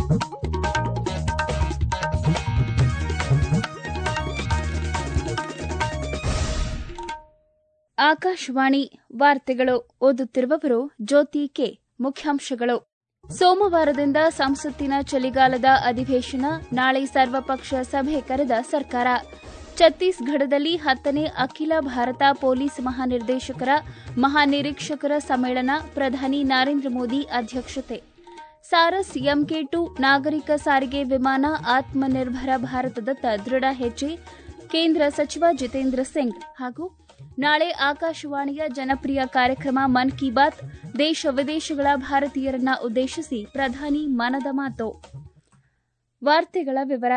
ಆಕಾಶವಾಣಿ ವಾರ್ತೆಗಳು ಓದುತ್ತಿರುವವರು ಜ್ಯೋತಿ ಕೆ ಮುಖ್ಯಾಂಶಗಳು ಸೋಮವಾರದಿಂದ ಸಂಸತ್ತಿನ ಚಳಿಗಾಲದ ಅಧಿವೇಶನ ನಾಳೆ ಸರ್ವಪಕ್ಷ ಸಭೆ ಕರೆದ ಸರ್ಕಾರ ಛತ್ತೀಸ್ಗಢದಲ್ಲಿ ಹತ್ತನೇ ಅಖಿಲ ಭಾರತ ಪೊಲೀಸ್ ಮಹಾನಿರ್ದೇಶಕರ ಮಹಾನಿರೀಕ್ಷಕರ ಸಮ್ಮೇಳನ ಪ್ರಧಾನಿ ನರೇಂದ್ರ ಮೋದಿ ಅಧ್ಯಕ್ಷತೆ ಸಾರಸ್ ಎಂಕೆ ಟು ನಾಗರಿಕ ಸಾರಿಗೆ ವಿಮಾನ ಆತ್ಮನಿರ್ಭರ ಭಾರತದತ್ತ ದೃಢ ಹೆಜ್ಜೆ ಕೇಂದ್ರ ಸಚಿವ ಜಿತೇಂದ್ರ ಸಿಂಗ್ ಹಾಗೂ ನಾಳೆ ಆಕಾಶವಾಣಿಯ ಜನಪ್ರಿಯ ಕಾರ್ಯಕ್ರಮ ಮನ್ ಕಿ ಬಾತ್ ದೇಶ ವಿದೇಶಗಳ ಭಾರತೀಯರನ್ನ ಉದ್ದೇಶಿಸಿ ಪ್ರಧಾನಿ ಮನದ ಮಾತು ವಾರ್ತೆಗಳ ವಿವರ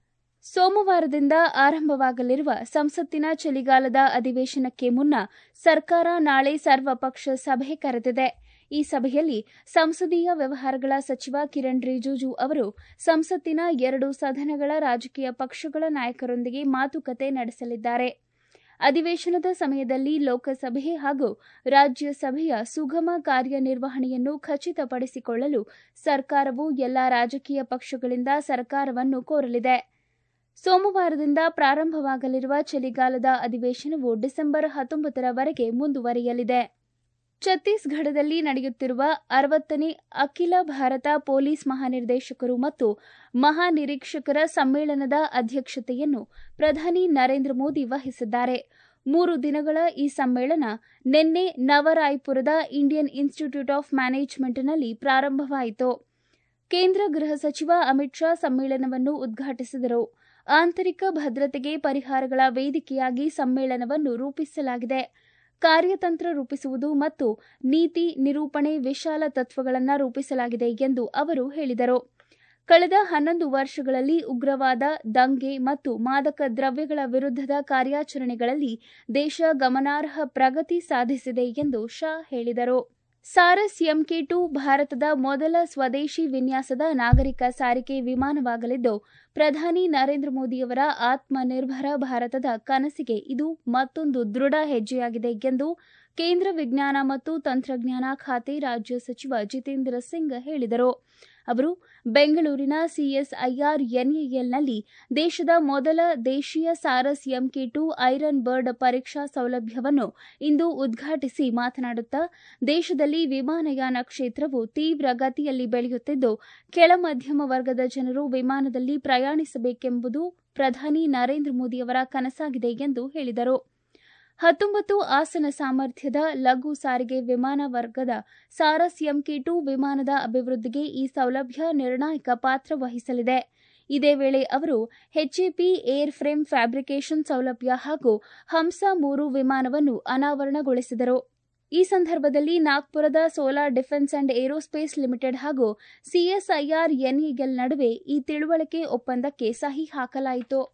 ಸೋಮವಾರದಿಂದ ಆರಂಭವಾಗಲಿರುವ ಸಂಸತ್ತಿನ ಚಳಿಗಾಲದ ಅಧಿವೇಶನಕ್ಕೆ ಮುನ್ನ ಸರ್ಕಾರ ನಾಳೆ ಸರ್ವಪಕ್ಷ ಸಭೆ ಕರೆದಿದೆ ಈ ಸಭೆಯಲ್ಲಿ ಸಂಸದೀಯ ವ್ಯವಹಾರಗಳ ಸಚಿವ ಕಿರಣ್ ರಿಜಿಜು ಅವರು ಸಂಸತ್ತಿನ ಎರಡು ಸದನಗಳ ರಾಜಕೀಯ ಪಕ್ಷಗಳ ನಾಯಕರೊಂದಿಗೆ ಮಾತುಕತೆ ನಡೆಸಲಿದ್ದಾರೆ ಅಧಿವೇಶನದ ಸಮಯದಲ್ಲಿ ಲೋಕಸಭೆ ಹಾಗೂ ರಾಜ್ಯಸಭೆಯ ಸುಗಮ ಕಾರ್ಯನಿರ್ವಹಣೆಯನ್ನು ಖಚಿತಪಡಿಸಿಕೊಳ್ಳಲು ಸರ್ಕಾರವು ಎಲ್ಲಾ ರಾಜಕೀಯ ಪಕ್ಷಗಳಿಂದ ಸರ್ಕಾರವನ್ನು ಕೋರಲಿದೆ ಸೋಮವಾರದಿಂದ ಪ್ರಾರಂಭವಾಗಲಿರುವ ಚಳಿಗಾಲದ ಅಧಿವೇಶನವು ಡಿಸೆಂಬರ್ ಹತ್ತೊಂಬತ್ತರವರೆಗೆ ಮುಂದುವರಿಯಲಿದೆ ಛತ್ತೀಸ್ಗಢದಲ್ಲಿ ನಡೆಯುತ್ತಿರುವ ಅರವತ್ತನೇ ಅಖಿಲ ಭಾರತ ಪೊಲೀಸ್ ಮಹಾನಿರ್ದೇಶಕರು ಮತ್ತು ಮಹಾನಿರೀಕ್ಷಕರ ಸಮ್ಮೇಳನದ ಅಧ್ಯಕ್ಷತೆಯನ್ನು ಪ್ರಧಾನಿ ನರೇಂದ್ರ ಮೋದಿ ವಹಿಸಿದ್ದಾರೆ ಮೂರು ದಿನಗಳ ಈ ಸಮ್ಮೇಳನ ನಿನ್ನೆ ನವರಾಯ್ಪುರದ ಇಂಡಿಯನ್ ಇನ್ಸ್ಟಿಟ್ಯೂಟ್ ಆಫ್ ಮ್ಯಾನೇಜ್ಮೆಂಟ್ನಲ್ಲಿ ಪ್ರಾರಂಭವಾಯಿತು ಕೇಂದ್ರ ಗೃಹ ಸಚಿವ ಅಮಿತ್ ಶಾ ಸಮ್ಮೇಳನವನ್ನು ಉದ್ಘಾಟಿಸಿದರು ಆಂತರಿಕ ಭದ್ರತೆಗೆ ಪರಿಹಾರಗಳ ವೇದಿಕೆಯಾಗಿ ಸಮ್ಮೇಳನವನ್ನು ರೂಪಿಸಲಾಗಿದೆ ಕಾರ್ಯತಂತ್ರ ರೂಪಿಸುವುದು ಮತ್ತು ನೀತಿ ನಿರೂಪಣೆ ವಿಶಾಲ ತತ್ವಗಳನ್ನು ರೂಪಿಸಲಾಗಿದೆ ಎಂದು ಅವರು ಹೇಳಿದರು ಕಳೆದ ಹನ್ನೊಂದು ವರ್ಷಗಳಲ್ಲಿ ಉಗ್ರವಾದ ದಂಗೆ ಮತ್ತು ಮಾದಕ ದ್ರವ್ಯಗಳ ವಿರುದ್ಧದ ಕಾರ್ಯಾಚರಣೆಗಳಲ್ಲಿ ದೇಶ ಗಮನಾರ್ಹ ಪ್ರಗತಿ ಸಾಧಿಸಿದೆ ಎಂದು ಶಾ ಹೇಳಿದರು ಸಾರಸ್ ಎಂಕೆ ಟು ಭಾರತದ ಮೊದಲ ಸ್ವದೇಶಿ ವಿನ್ಯಾಸದ ನಾಗರಿಕ ಸಾರಿಗೆ ವಿಮಾನವಾಗಲಿದ್ದು ಪ್ರಧಾನಿ ನರೇಂದ್ರ ಮೋದಿಯವರ ಆತ್ಮನಿರ್ಭರ ಭಾರತದ ಕನಸಿಗೆ ಇದು ಮತ್ತೊಂದು ದೃಢ ಹೆಜ್ಜೆಯಾಗಿದೆ ಎಂದು ಕೇಂದ್ರ ವಿಜ್ಞಾನ ಮತ್ತು ತಂತ್ರಜ್ಞಾನ ಖಾತೆ ರಾಜ್ಯ ಸಚಿವ ಜಿತೇಂದ್ರ ಸಿಂಗ್ ಹೇಳಿದರು ಅವರು ಬೆಂಗಳೂರಿನ ಸಿಎಸ್ಐಆರ್ ಎನ್ಎಎಲ್ನಲ್ಲಿ ದೇಶದ ಮೊದಲ ದೇಶೀಯ Saras M K two iron bird ಪರೀಕ್ಷಾ ಸೌಲಭ್ಯವನ್ನು ಇಂದು ಉದ್ಘಾಟಿಸಿ ಮಾತನಾಡುತ್ತಾ ದೇಶದಲ್ಲಿ ವಿಮಾನಯಾನ ಕ್ಷೇತ್ರವು ತೀವ್ರ ಗತಿಯಲ್ಲಿ ಬೆಳೆಯುತ್ತಿದ್ದು ಕೆಳ ಮಧ್ಯಮ ವರ್ಗದ ಜನರು ವಿಮಾನದಲ್ಲಿ ಪ್ರಯಾಣಿಸಬೇಕೆಂಬುದು ಪ್ರಧಾನಿ ನರೇಂದ್ರ ಮೋದಿಯವರ ಕನಸಾಗಿದೆ ಎಂದು ಹೇಳಿದರು ಹತ್ತೊಂಬತ್ತು ಆಸನ ಸಾಮರ್ಥ್ಯದ ಲಘು ಸಾರಿಗೆ ವಿಮಾನ ವರ್ಗದ ಸಾರಸ್ ಎಂಕೆ ಟು ವಿಮಾನದ ಅಭಿವೃದ್ಧಿಗೆ ಈ ಸೌಲಭ್ಯ ನಿರ್ಣಾಯಕ ಪಾತ್ರ ವಹಿಸಲಿದೆ ಇದೇ ವೇಳೆ ಅವರು ಎಚ್ಎಪಿ ಏರ್ ಫ್ರೇಮ್ ಫ್ಯಾಬ್ರಿಕೇಷನ್ ಸೌಲಭ್ಯ ಹಾಗೂ ಹಂಸ ಮೂರು ವಿಮಾನವನ್ನು ಅನಾವರಣಗೊಳಿಸಿದರು ಈ ಸಂದರ್ಭದಲ್ಲಿ ನಾಗ್ಪುರದ solar defence and aerospace limited ಹಾಗೂ ಸಿಎಸ್ಐಆರ್ ಎನ್ಇಎಲ್ ನಡುವೆ ಈ ತಿಳುವಳಿಕೆ ಒಪ್ಪಂದಕ್ಕೆ ಸಹಿ ಹಾಕಲಾಯಿತು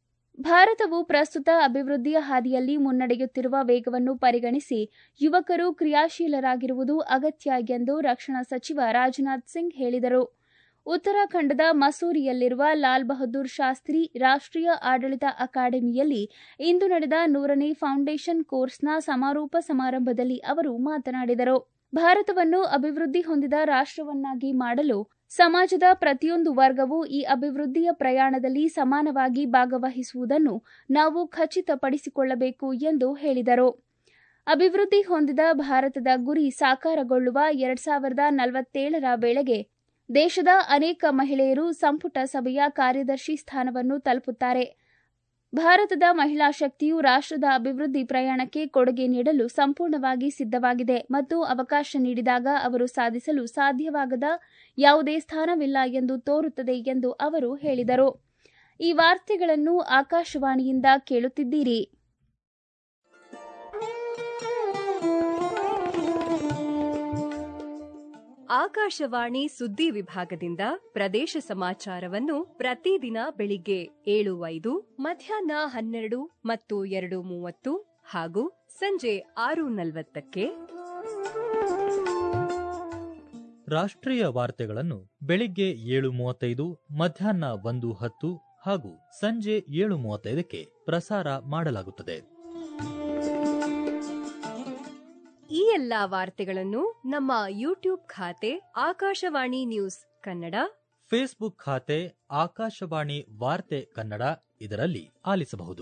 ಭಾರತವು ಪ್ರಸ್ತುತ ಅಭಿವೃದ್ಧಿಯ ಹಾದಿಯಲ್ಲಿ ಮುನ್ನಡೆಯುತ್ತಿರುವ ವೇಗವನ್ನು ಪರಿಗಣಿಸಿ ಯುವಕರು ಕ್ರಿಯಾಶೀಲರಾಗಿರುವುದು ಅಗತ್ಯ ಎಂದು ರಕ್ಷಣಾ ಸಚಿವ ರಾಜನಾಥ್ ಸಿಂಗ್ ಹೇಳಿದರು ಉತ್ತರಾಖಂಡದ ಮಸೂರಿಯಲ್ಲಿರುವ ಲಾಲ್ ಬಹದ್ದೂರ್ ಶಾಸ್ತ್ರಿ ರಾಷ್ಟೀಯ ಆಡಳಿತ ಅಕಾಡೆಮಿಯಲ್ಲಿ ಇಂದು ನಡೆದ ನೂರನೇ ಫೌಂಡೇಶನ್ ಕೋರ್ಸ್ನ ಸಮಾರೋಪ ಸಮಾರಂಭದಲ್ಲಿ ಅವರು ಮಾತನಾಡಿದರು ಭಾರತವನ್ನು ಅಭಿವೃದ್ಧಿ ಹೊಂದಿದ ರಾಷ್ಟವನ್ನಾಗಿ ಮಾಡಲು ಸಮಾಜದ ಪ್ರತಿಯೊಂದು ವರ್ಗವೂ ಈ ಅಭಿವೃದ್ಧಿಯ ಪ್ರಯಾಣದಲ್ಲಿ ಸಮಾನವಾಗಿ ಭಾಗವಹಿಸುವುದನ್ನು ನಾವು ಖಚಿತಪಡಿಸಿಕೊಳ್ಳಬೇಕು ಎಂದು ಹೇಳಿದರು ಅಭಿವೃದ್ಧಿ ಹೊಂದಿದ ಭಾರತದ ಗುರಿ ಸಾಕಾರಗೊಳ್ಳುವ ಎರಡ್ ಸಾವಿರದ ನಲವತ್ತೇಳರ ವೇಳೆಗೆ ದೇಶದ ಅನೇಕ ಮಹಿಳೆಯರು ಸಂಪುಟ ಸಭೆಯ ಕಾರ್ಯದರ್ಶಿ ಸ್ಥಾನವನ್ನು ತಲುಪುತ್ತಾರೆ ಭಾರತದ ಮಹಿಳಾ ಶಕ್ತಿಯು ರಾಷ್ಟದ ಅಭಿವೃದ್ಧಿ ಪ್ರಯಾಣಕ್ಕೆ ಕೊಡುಗೆ ನೀಡಲು ಸಂಪೂರ್ಣವಾಗಿ ಸಿದ್ಧವಾಗಿದೆ ಮತ್ತು ಅವಕಾಶ ನೀಡಿದಾಗ ಅವರು ಸಾಧಿಸಲು ಸಾಧ್ಯವಾಗದ ಯಾವುದೇ ಸ್ಥಾನವಿಲ್ಲ ಎಂದು ತೋರುತ್ತದೆ ಎಂದು ಅವರು ಹೇಳಿದರು ಈ ವಾರ್ತೆಗಳನ್ನು ಆಕಾಶವಾಣಿಯಿಂದ ಕೇಳುತ್ತಿದ್ದೀರಿ ಆಕಾಶವಾಣಿ ಸುದ್ದಿ ವಿಭಾಗದಿಂದ ಪ್ರದೇಶ ಸಮಾಚಾರವನ್ನು ಪ್ರತಿದಿನ ಬೆಳಿಗ್ಗೆ ಏಳು ಐದು ಮಧ್ಯಾಹ್ನ ಹನ್ನೆರಡು ಮತ್ತು ಎರಡು ಮೂವತ್ತು ಹಾಗೂ ಸಂಜೆ ಆರು ನಲವತ್ತಕ್ಕೆ ರಾಷ್ಟ್ರೀಯ ವಾರ್ತೆಗಳನ್ನು ಬೆಳಿಗ್ಗೆ ಏಳು ಮೂವತ್ತೈದು ಮಧ್ಯಾಹ್ನ ಒಂದು ಹತ್ತು ಹಾಗೂ ಸಂಜೆ ಏಳು ಮೂವತ್ತೈದಕ್ಕೆ ಪ್ರಸಾರ ಮಾಡಲಾಗುತ್ತದೆ ಈ ಎಲ್ಲಾ ವಾರ್ತೆಗಳನ್ನು ನಮ್ಮ ಯೂಟ್ಯೂಬ್ ಖಾತೆ ಆಕಾಶವಾಣಿ ನ್ಯೂಸ್ ಕನ್ನಡ ಫೇಸ್ಬುಕ್ ಖಾತೆ ಆಕಾಶವಾಣಿ ವಾರ್ತೆ ಕನ್ನಡ ಇದರಲ್ಲಿ ಆಲಿಸಬಹುದು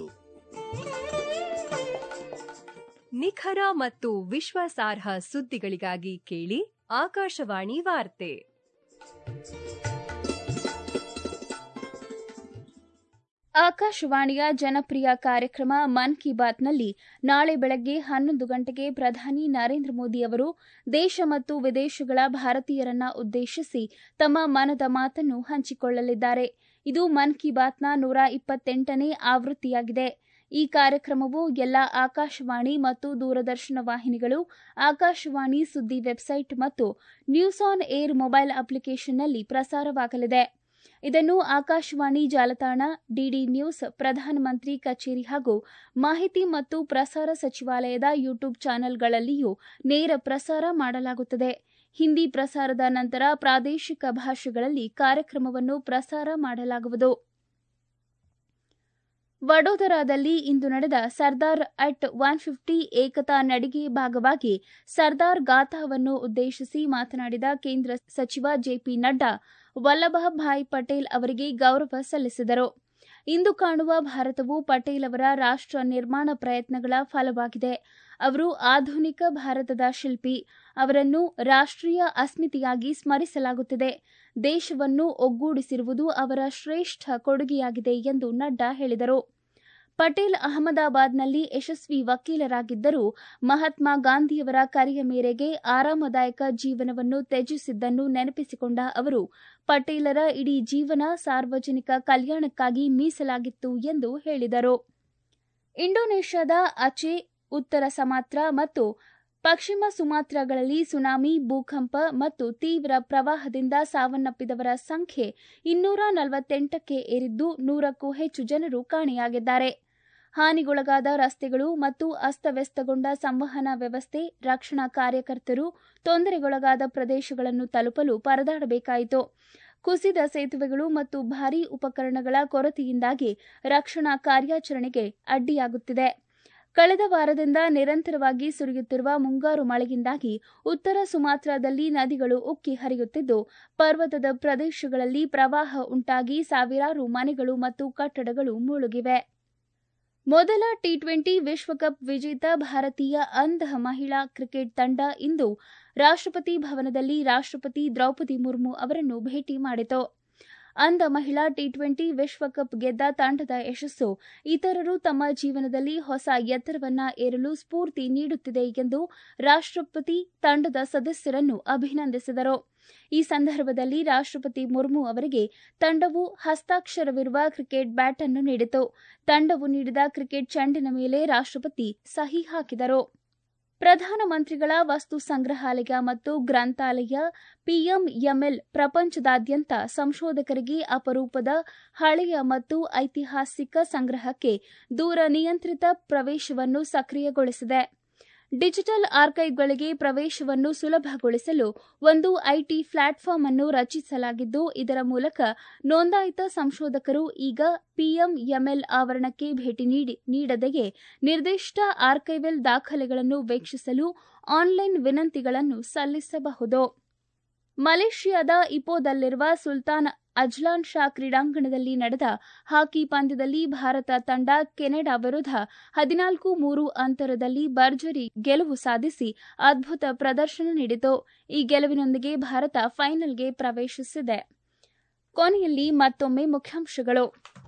ನಿಖರ ಮತ್ತು ವಿಶ್ವಾಸಾರ್ಹ ಸುದ್ದಿಗಳಿಗಾಗಿ ಕೇಳಿ ಆಕಾಶವಾಣಿ ವಾರ್ತೆ ಆಕಾಶವಾಣಿಯ ಜನಪ್ರಿಯ ಕಾರ್ಯಕ್ರಮ ಮನ್ ಕಿ ಬಾತ್ನಲ್ಲಿ ನಾಳೆ ಬೆಳಗ್ಗೆ ಹನ್ನೊಂದು ಗಂಟೆಗೆ ಪ್ರಧಾನಿ ನರೇಂದ್ರ ಮೋದಿ ಅವರು ದೇಶ ಮತ್ತು ವಿದೇಶಗಳ ಭಾರತೀಯರನ್ನ ಉದ್ದೇಶಿಸಿ ತಮ್ಮ ಮನದ ಮಾತನ್ನು ಹಂಚಿಕೊಳ್ಳಲಿದ್ದಾರೆ ಇದು ಮನ್ ಕಿ ಬಾತ್ನ ನೂರ ಇಪ್ಪತ್ತೆಂಟನೇ ಆವೃತ್ತಿಯಾಗಿದೆ ಈ ಕಾರ್ಯಕ್ರಮವು ಎಲ್ಲ ಆಕಾಶವಾಣಿ ಮತ್ತು ದೂರದರ್ಶನ ವಾಹಿನಿಗಳು ಆಕಾಶವಾಣಿ ಸುದ್ದಿ ವೆಬ್ಸೈಟ್ ಮತ್ತು ನ್ಯೂಸ್ ಆನ್ ಏರ್ ಮೊಬೈಲ್ ಅಪ್ಲಿಕೇಶನ್ನಲ್ಲಿ ಪ್ರಸಾರವಾಗಲಿದೆ ಇದನ್ನು ಆಕಾಶವಾಣಿ ಜಾಲತಾಣ ಡಿಡಿ ನ್ಯೂಸ್ ಪ್ರಧಾನಮಂತ್ರಿ ಕಚೇರಿ ಹಾಗೂ ಮಾಹಿತಿ ಮತ್ತು ಪ್ರಸಾರ ಸಚಿವಾಲಯದ ಯೂಟ್ಯೂಬ್ ಚಾನೆಲ್ಗಳಲ್ಲಿಯೂ ನೇರ ಪ್ರಸಾರ ಮಾಡಲಾಗುತ್ತದೆ ಹಿಂದಿ ಪ್ರಸಾರದ ನಂತರ ಪ್ರಾದೇಶಿಕ ಭಾಷೆಗಳಲ್ಲಿ ಕಾರ್ಯಕ್ರಮವನ್ನು ಪ್ರಸಾರ ಮಾಡಲಾಗುವುದು ವಡೋದರಾದಲ್ಲಿ ಇಂದು ನಡೆದ ಸರ್ದಾರ್ ಅಟ್ ಒನ್ ಫಿಫ್ಟಿ ಏಕತಾ ನಡಿಗೆ ಭಾಗವಾಗಿ ಸರ್ದಾರ್ ಗಾಥಾವನ್ನು ಉದ್ದೇಶಿಸಿ ಮಾತನಾಡಿದ ಕೇಂದ್ರ ಸಚಿವ ಜೆಪಿ ನಡ್ಡಾ ವಲ್ಲಭಭಾಯ್ ಪಟೇಲ್ ಅವರಿಗೆ ಗೌರವ ಸಲ್ಲಿಸಿದರು ಇಂದು ಕಾಣುವ ಭಾರತವು ಪಟೇಲ್ ಅವರ ರಾಷ್ಟ ನಿರ್ಮಾಣ ಪ್ರಯತ್ನಗಳ ಫಲವಾಗಿದೆ ಅವರು ಆಧುನಿಕ ಭಾರತದ ಶಿಲ್ಪಿ ಅವರನ್ನು ರಾಷ್ಟೀಯ ಅಸ್ಮಿತೆಯಾಗಿ ಸ್ಮರಿಸಲಾಗುತ್ತಿದೆ ದೇಶವನ್ನು ಒಗ್ಗೂಡಿಸಿರುವುದು ಅವರ ಶ್ರೇಷ್ಠ ಕೊಡುಗೆಯಾಗಿದೆ ಎಂದು ನಡ್ಡಾ ಹೇಳಿದರು ಪಟೇಲ್ ಅಹಮದಾಬಾದ್ನಲ್ಲಿ ಯಶಸ್ವಿ ವಕೀಲರಾಗಿದ್ದರೂ ಮಹಾತ್ಮ ಗಾಂಧಿಯವರ ಕರೆಯ ಮೇರೆಗೆ ಆರಾಮದಾಯಕ ಜೀವನವನ್ನು ತ್ಯಜಿಸಿದ್ದನ್ನು ನೆನಪಿಸಿಕೊಂಡ ಅವರು ಪಟೇಲರ ಇಡೀ ಜೀವನ ಸಾರ್ವಜನಿಕ ಕಲ್ಯಾಣಕ್ಕಾಗಿ ಮೀಸಲಾಗಿತ್ತು ಎಂದು ಹೇಳಿದರು ಇಂಡೋನೇಷ್ಯಾದ ಅಚೆ ಉತ್ತರ ಸಮಾತ್ರ ಮತ್ತು ಪಶ್ಚಿಮ ಸುಮಾತ್ರಗಳಲ್ಲಿ ಸುನಾಮಿ ಭೂಕಂಪ ಮತ್ತು ತೀವ್ರ ಪ್ರವಾಹದಿಂದ ಸಾವನ್ನಪ್ಪಿದವರ ಸಂಖ್ಯೆ ಇನ್ನೂರ ನಲವತ್ತೆಂಟಕ್ಕೆ ಏರಿದ್ದು ನೂರಕ್ಕೂ ಹೆಚ್ಚು ಜನರು ಕಾಣೆಯಾಗಿದ್ದಾರೆ ಹಾನಿಗೊಳಗಾದ ರಸ್ತೆಗಳು ಮತ್ತು ಅಸ್ತವ್ಯಸ್ತಗೊಂಡ ಸಂವಹನ ವ್ಯವಸ್ಥೆ ರಕ್ಷಣಾ ಕಾರ್ಯಕರ್ತರು ತೊಂದರೆಗೊಳಗಾದ ಪ್ರದೇಶಗಳನ್ನು ತಲುಪಲು ಪರದಾಡಬೇಕಾಯಿತು ಕುಸಿದ ಸೇತುವೆಗಳು ಮತ್ತು ಭಾರೀ ಉಪಕರಣಗಳ ಕೊರತೆಯಿಂದಾಗಿ ರಕ್ಷಣಾ ಕಾರ್ಯಾಚರಣೆಗೆ ಅಡ್ಡಿಯಾಗುತ್ತಿದೆ ಕಳೆದ ವಾರದಿಂದ ನಿರಂತರವಾಗಿ ಸುರಿಯುತ್ತಿರುವ ಮುಂಗಾರು ಮಳೆಯಿಂದಾಗಿ ಉತ್ತರ ಸುಮಾತ್ರಾದಲ್ಲಿ ನದಿಗಳು ಉಕ್ಕಿ ಹರಿಯುತ್ತಿದ್ದು ಪರ್ವತದ ಪ್ರದೇಶಗಳಲ್ಲಿ ಪ್ರವಾಹ ಉಂಟಾಗಿ ಸಾವಿರಾರು ಮನೆಗಳು ಮತ್ತು ಕಟ್ಟಡಗಳು ಮುಳುಗಿವೆ ಮೊದಲ ಟಿ ಟ್ವೆಂಟಿ ವಿಶ್ವಕಪ್ ವಿಜೇತ ಭಾರತೀಯ ಅಂಧ ಮಹಿಳಾ ಕ್ರಿಕೆಟ್ ತಂಡ ಇಂದು ರಾಷ್ಟಪತಿ ಭವನದಲ್ಲಿ ರಾಷ್ಟಪತಿ ದ್ರೌಪದಿ ಮುರ್ಮು ಅವರನ್ನು ಭೇಟಿ ಮಾಡಿತು ಅಂಧ ಮಹಿಳಾ ಟಿ ಟ್ವೆಂಟಿ ವಿಶ್ವಕಪ್ ಗೆದ್ದ ತಂಡದ ಯಶಸ್ಸು ಇತರರು ತಮ್ಮ ಜೀವನದಲ್ಲಿ ಹೊಸ ಎತ್ತರವನ್ನ ಏರಲು ಸ್ಫೂರ್ತಿ ನೀಡುತ್ತಿದೆ ಎಂದು ರಾಷ್ಟಪತಿ ತಂಡದ ಸದಸ್ಯರನ್ನು ಅಭಿನಂದಿಸಿದರು ಈ ಸಂದರ್ಭದಲ್ಲಿ ರಾಷ್ಟಪತಿ ಮುರ್ಮು ಅವರಿಗೆ ತಂಡವು ಹಸ್ತಾಕ್ಷರವಿರುವ ಕ್ರಿಕೆಟ್ ಬ್ಯಾಟ್ ಅನ್ನು ನೀಡಿತು ತಂಡವು ನೀಡಿದ ಕ್ರಿಕೆಟ್ ಚೆಂಡಿನ ಮೇಲೆ ರಾಷ್ಟಪತಿ ಸಹಿ ಹಾಕಿದರು ಪ್ರಧಾನಮಂತ್ರಿಗಳ ವಸ್ತು ಸಂಗ್ರಹಾಲಯ ಮತ್ತು ಗ್ರಂಥಾಲಯ ಪಿಎಂಎಂಎಲ್ ಪ್ರಪಂಚದಾದ್ಯಂತ ಸಂಶೋಧಕರಿಗೆ ಅಪರೂಪದ ಹಳೆಯ ಮತ್ತು ಐತಿಹಾಸಿಕ ಸಂಗ್ರಹಕ್ಕೆ ದೂರ ನಿಯಂತ್ರಿತ ಪ್ರವೇಶವನ್ನು ಸಕ್ರಿಯಗೊಳಿಸಿದೆ ಡಿಜಿಟಲ್ ಆರ್ಕೈವ್ಗಳಿಗೆ ಪ್ರವೇಶವನ್ನು ಸುಲಭಗೊಳಿಸಲು ಒಂದು ಐಟಿ ಪ್ಲಾಟ್ಫಾರ್ಮ್ ಅನ್ನು ರಚಿಸಲಾಗಿದ್ದು ಇದರ ಮೂಲಕ ನೋಂದಾಯಿತ ಸಂಶೋಧಕರು ಈಗ ಪಿಎಂಎಂಎಲ್ ಆವರಣಕ್ಕೆ ಭೇಟಿ ನೀಡದೆಯೇ ನಿರ್ದಿಷ್ಟ ಆರ್ಕೈವಲ್ ದಾಖಲೆಗಳನ್ನು ವೀಕ್ಷಿಸಲು ಆನ್ಲೈನ್ ವಿನಂತಿಗಳನ್ನು ಸಲ್ಲಿಸಬಹುದು ಮಲೇಷ್ಯಾದ ಇಪೋದಲ್ಲಿರುವ ಸುಲ್ತಾನ್ ಅಜ್ಲಾನ್ ಶಾ ಕ್ರೀಡಾಂಗಣದಲ್ಲಿ ನಡೆದ ಹಾಕಿ ಪಂದ್ಯದಲ್ಲಿ ಭಾರತ ತಂಡ ಕೆನಡಾ ವಿರುದ್ಧ ಹದಿನಾಲ್ಕು ಮೂರು ಅಂತರದಲ್ಲಿ ಭರ್ಜರಿ ಗೆಲುವು ಸಾಧಿಸಿ ಅದ್ಭುತ ಪ್ರದರ್ಶನ ನೀಡಿತು ಈ ಗೆಲುವಿನೊಂದಿಗೆ ಭಾರತ ಫೈನಲ್ಗೆ ಪ್ರವೇಶಿಸಿದೆ ಕೊನೆಯಲ್ಲಿ ಮತ್ತೊಮ್ಮೆ ಮುಖ್ಯಾಂಶಗಳು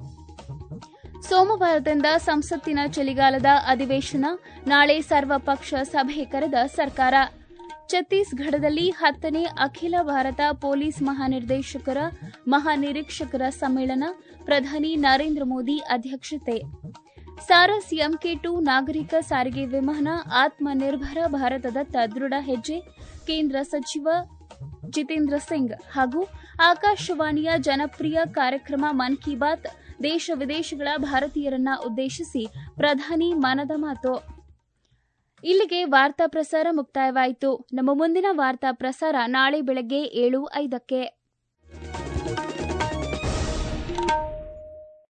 ಸೋಮವಾರದಿಂದ ಸಂಸತ್ತಿನ ಚಳಿಗಾಲದ ಅಧಿವೇಶನ ನಾಳೆ ಸರ್ವಪಕ್ಷ ಸಭೆ ಕರೆದ ಸರ್ಕಾರ ಛತ್ತೀಸ್ಗಢದಲ್ಲಿ ಹತ್ತನೇ ಅಖಿಲ ಭಾರತ ಪೊಲೀಸ್ ಮಹಾನಿರ್ದೇಶಕರ ಮಹಾನಿರೀಕ್ಷಕರ ಸಮ್ಮೇಳನ ಪ್ರಧಾನಿ ನರೇಂದ್ರ ಮೋದಿ ಅಧ್ಯಕ್ಷತೆ ಸಾರಸ್ ಎಂಕೆ ಟು ನಾಗರಿಕ ಸಾರಿಗೆ ವಿಮಾನ ಆತ್ಮನಿರ್ಭರ ಭಾರತದತ್ತ ದೃಢ ಹೆಜ್ಜೆ ಕೇಂದ್ರ ಸಚಿವ ಜಿತೇಂದ್ರ ಸಿಂಗ್ ಹಾಗೂ ಆಕಾಶವಾಣಿಯ ಜನಪ್ರಿಯ ಕಾರ್ಯಕ್ರಮ ಮನ್ ಕಿ ಬಾತ್ ದೇಶ ವಿದೇಶಗಳ ಭಾರತೀಯರನ್ನ ಉದ್ದೇಶಿಸಿ ಪ್ರಧಾನಿ ಮನದ ಮಾತು ಇಲ್ಲಿಗೆ ವಾರ್ತಾ ಪ್ರಸಾರ ಮುಕ್ತಾಯವಾಯಿತು ನಮ್ಮ ಮುಂದಿನ ವಾರ್ತಾ ಪ್ರಸಾರ ನಾಳೆ ಬೆಳಗ್ಗೆ ಏಳು ಐದಕ್ಕೆ